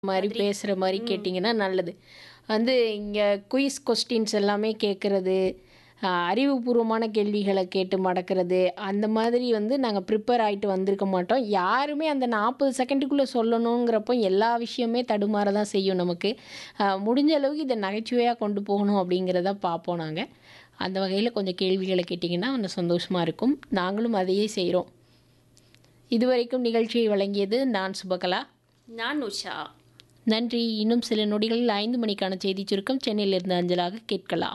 மாரி மாதிரி. பேசுற மாரி ம். கேட்டீங்கன்னா நல்லது. வந்து இங்க குயிஸ் கொஸ்டின்ஸ் எல்லாமே கேட்கறது, அ அறிவுபூர்வமான கேள்விகள கேட்டு மடக்குறது, அந்த மாதிரி வந்து நாங்க ப்ரிப்பேர் ஆயிட்டு வந்திருக்க மாட்டோம். யாருமே அந்த 40 செகண்டுக்குள்ள சொல்லணுங்கிறப்போ எல்லா விஷயமே தடுமாற தான் செய்யும் நமக்கு. அ முடிஞ்ச அளவுக்கு இத நகைச்சுவையா கொண்டு போகணும் அப்படிங்கிறத பார்ப்போம் நாங்க. அந்த வகையில கொஞ்சம் கேள்விகள கேட்டீங்கன்னா கொஞ்சம் சந்தோஷமா இருக்கும். நாங்களும் அதையே செய்றோம். இதுவரைக்கும் நிகழ்ச்சியை வழங்கியது நான் சுபகலா. நான் உஷா. நன்றி. இன்னும் சில நொடிகளில் 5 மணிக்கான செய்திச் சுருக்கம் சென்னையிலிருந்து அஞ்சலாக கேட்கலாம்.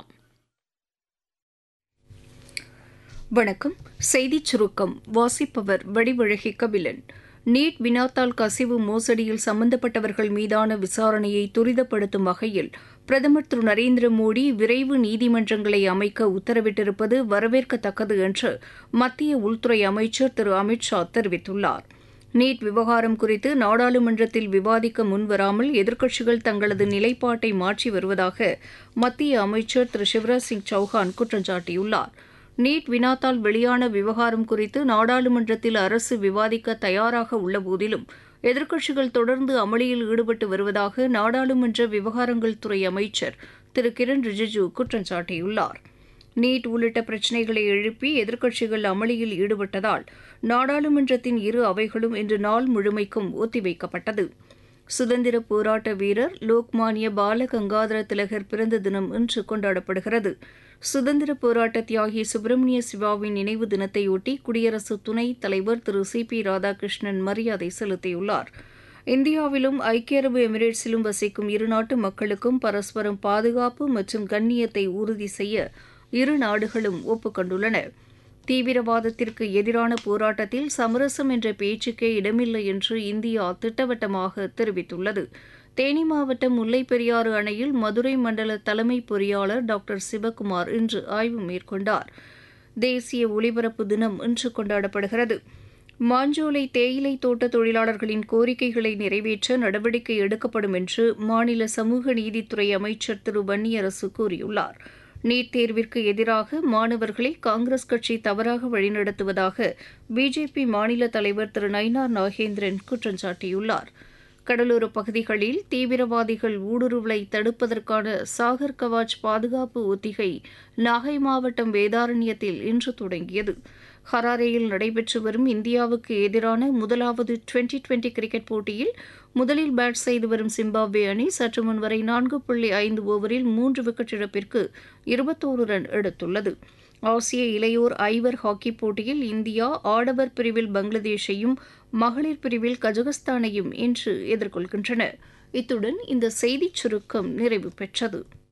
வணக்கம் செய்திச் சுருக்கம் வாசிப்பவர் வடிவழகி கபிலன் நீட் வினாத்தாள் கசிவு மோசடியில் சம்பந்தப்பட்டவர்கள் மீதான விசாரணையை துரிதப்படுத்தும் வகையில் பிரதமர் திரு நரேந்திர மோடி விரைவு நீதிமன்றங்களை அமைக்க உத்தரவிட்டிருப்பது வரவேற்கத்தக்கது என்று மத்திய உள்துறை அமைச்சர் திரு அமித் ஷா தெரிவித்துள்ளார் நீட் விவகாரம் குறித்து நாடாளுமன்றத்தில் விவாதிக்க முன்வராமல் எதிர்க்கட்சிகள் தங்களது நிலைப்பாட்டை மாற்றி வருவதாக மத்திய அமைச்சர் திரு சிவராஜ் சிங் சௌஹான் குற்றம் சாட்டியுள்ளார் நீட் வினாத்தால் வெளியான விவகாரம் குறித்து நாடாளுமன்றத்தில் அரசு விவாதிக்க தயாராக உள்ளபோதிலும் எதிர்க்கட்சிகள் தொடர்ந்து அமளியில் ஈடுபட்டு வருவதாக நாடாளுமன்ற விவகாரங்கள் துறை அமைச்சர் திரு கிரண் ரிஜிஜு குற்றம் சாட்டியுள்ளார் நீட் உள்ளிட்ட பிரச்சினைகளை எழுப்பி எதிர்க்கட்சிகள் அமளியில் ஈடுபட்டதால் நாடாளுமன்றத்தின் இரு அவைகளும் இன்று நாள் முழுமைக்கும் ஒத்திவைக்கப்பட்டது சுதந்திர போராட்ட வீரர் லோக்மானிய பால கங்காதர திலகர் பிறந்த தினம் இன்று கொண்டாடப்படுகிறது சுதந்திர போராட்ட தியாகி சுப்பிரமணிய சிவாவின் நினைவு தினத்தையொட்டி குடியரசு துணைத் தலைவர் திரு சி பி ராதாகிருஷ்ணன் மரியாதை செலுத்தியுள்ளார் இந்தியாவிலும் ஐக்கிய அரபு எமிரேட்ஸிலும் வசிக்கும் இருநாட்டு மக்களுக்கும் பரஸ்பரம் பாதுகாப்பு மற்றும் கண்ணியத்தை உறுதி செய்ய இரு நாடுகளும் ஒப்புக்கொண்டுள்ளன தீவிரவாதத்திற்கு எதிரான போராட்டத்தில் சமரசம் என்ற பேச்சுக்கே இடமில்லை என்று இந்தியா திட்டவட்டமாக தெரிவித்துள்ளது தேனி மாவட்டம் முல்லைப் பெரியாறு அணையில் மதுரை மண்டல தலைமை பொறியாளர் டாக்டர் சிவக்குமார் இன்று ஆய்வு மேற்கொண்டார் தேசிய ஒலிபரப்பு தினம் இன்று கொண்டாடப்படுகிறது மாஞ்சோலை தேயிலை தோட்ட தொழிலாளர்களின் கோரிக்கைகளை நிறைவேற்ற நடவடிக்கை எடுக்கப்படும் என்று மாநில சமூக நீதித்துறை அமைச்சர் திரு வன்னியரசு கூறியுள்ளார் நீட் தேர்விற்கு எதிராக மாணவர்களை காங்கிரஸ் கட்சி தவறாக வழிநடத்துவதாக பிஜேபி மாநில தலைவர் திரு நயினார் நாகேந்திரன் குற்றம் சாட்டியுள்ளார் கடலோர பகுதிகளில் தீவிரவாதிகள் ஊடுருவலை தடுப்பதற்கான சாகர் கவாச் பாதுகாப்பு ஒத்திகை நாகை மாவட்டம் வேதாரண்யத்தில் இன்று தொடங்கியது ஹராரேயில் நடைபெற்று வரும் இந்தியாவுக்கு எதிரான முதலாவது டுவெண்டி டுவெண்டி கிரிக்கெட் போட்டியில் முதலில் பேட் செய்து வரும் சிம்பாப்வே அணி சற்று முன் வரை நான்கு புள்ளி ஐந்து ஓவரில் மூன்று விக்கெட் இழப்பிற்கு இருபத்தோரு ரன் எடுத்துள்ளது ஆசிய இளையோர் ஐவர் ஹாக்கி போட்டியில் இந்தியா ஆடவர் பிரிவில் பங்களாதேஷையும் மகளிர் பிரிவில் கஜகஸ்தானையும் இன்று எதிர்கொள்கின்றன இத்துடன் இந்த செய்திச் சுருக்கம் நிறைவு பெற்றது